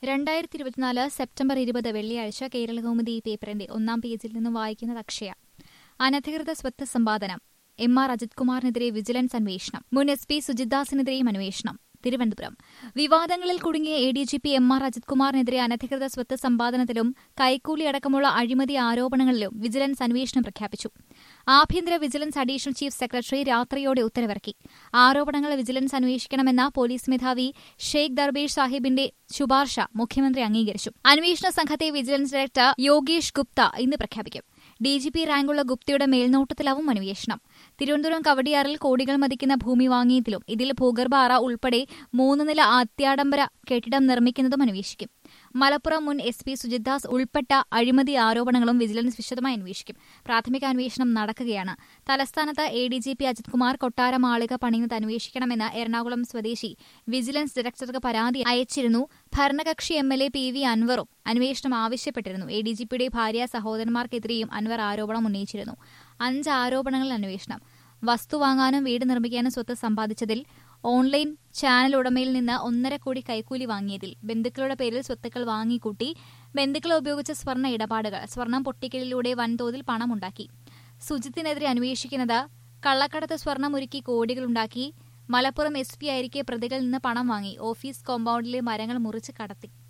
രണ്ടായിരത്തി ഇരുപത്തിനാല് സെപ്റ്റംബർ ഇരുപത് വെള്ളിയാഴ്ച കേരളകൗമുദി പേപ്പറിന്റെ ഒന്നാം പേജിൽ നിന്നും വായിക്കുന്നത് അക്ഷയ അനധികൃത സ്വത്ത് സമ്പാദനം എം ആർ അജിത് കുമാറിനെതിരെ വിജിലൻസ് അന്വേഷണം മുൻ എസ് പി സുജിത്ദാസിനെതിരെയും അന്വേഷണം തിരുവനന്തപുരം വിവാദങ്ങളിൽ കുടുങ്ങിയ A D G P M R Ajith കുമാറിനെതിരെ അനധികൃത സ്വത്ത് സമ്പാദനത്തിലും കൈക്കൂലി അടക്കമുള്ള അഴിമതി ആരോപണങ്ങളിലും വിജിലൻസ് അന്വേഷണം പ്രഖ്യാപിച്ചു ആഭ്യന്തര വിജിലൻസ് അഡീഷണൽ ചീഫ് സെക്രട്ടറി രാത്രിയോടെ ഉത്തരവിറക്കി ആരോപണങ്ങൾ വിജിലൻസ് അന്വേഷിക്കണമെന്ന പോലീസ് മേധാവി ഷെയ്ഖ് ദർബേഷ് സാഹിബിന്റെ ശുപാർശ മുഖ്യമന്ത്രി അംഗീകരിച്ചു അന്വേഷണ സംഘത്തെ വിജിലൻസ് ഡയറക്ടർ യോഗേഷ് ഗുപ്ത ഇന്ന് പ്രഖ്യാപിക്കും ഡിജിപി റാങ്കുള്ള ഗുപ്തയുടെ മേൽനോട്ടത്തിലാവും അന്വേഷണം തിരുവനന്തപുരം കവടിയാറിൽ കോടികൾ മതിക്കുന്ന ഭൂമി വാങ്ങിയതിലും ഇതിൽ ഭൂഗർഭ അറ ഉൾപ്പെടെ മൂന്ന് നില അത്യാഡംബര കെട്ടിടം നിർമ്മിക്കുന്നതും അന്വേഷിക്കും മലപ്പുറം മുൻ എസ് പി സുജിത്ദാസ് ഉൾപ്പെട്ട അഴിമതി ആരോപണങ്ങളും വിജിലൻസ് വിശദമായി അന്വേഷിക്കും പ്രാഥമിക അന്വേഷണം നടക്കുകയാണ് തലസ്ഥാനത്ത് A D G P Ajith Kumar കൊട്ടാര മാളിക പണിയുന്നത് അന്വേഷിക്കണമെന്ന് എറണാകുളം സ്വദേശി വിജിലൻസ് ഡയറക്ടർക്ക് പരാതി അയച്ചിരുന്നു ഭരണകക്ഷി M L A P V അൻവറും അന്വേഷണം ആവശ്യപ്പെട്ടിരുന്നു എ ഡി ജി പിയുടെ ഭാര്യ സഹോദരന്മാർക്കെതിരെയും അൻവർ ആരോപണം ഉന്നയിച്ചിരുന്നു അഞ്ച് ആരോപണങ്ങളിൽ അന്വേഷണം വസ്തു വാങ്ങാനും വീട് നിർമ്മിക്കാനും സ്വത്ത് സമ്പാദിച്ചതിൽ ഓൺലൈൻ ചാനൽ ഉടമയിൽ നിന്ന് ഒന്നര കോടി കൈക്കൂലി വാങ്ങിയതിൽ ബന്ധുക്കളുടെ പേരിൽ സ്വത്തുക്കൾ വാങ്ങിക്കൂട്ടി ബന്ധുക്കളെ ഉപയോഗിച്ച സ്വർണ്ണ ഇടപാടുകൾ സ്വർണം പൊട്ടിക്കലിലൂടെ വൻതോതിൽ പണമുണ്ടാക്കി സുജിത്തിനെതിരെ അന്വേഷിക്കുന്നത് കള്ളക്കടത്ത് സ്വർണ്ണമൊരുക്കി കോടികളുണ്ടാക്കി മലപ്പുറം എസ് പി ആയിരിക്കെ പ്രതികളിൽ നിന്ന് പണം വാങ്ങി ഓഫീസ് കോമ്പൗണ്ടിലെ മരങ്ങൾ മുറിച്ച് കടത്തി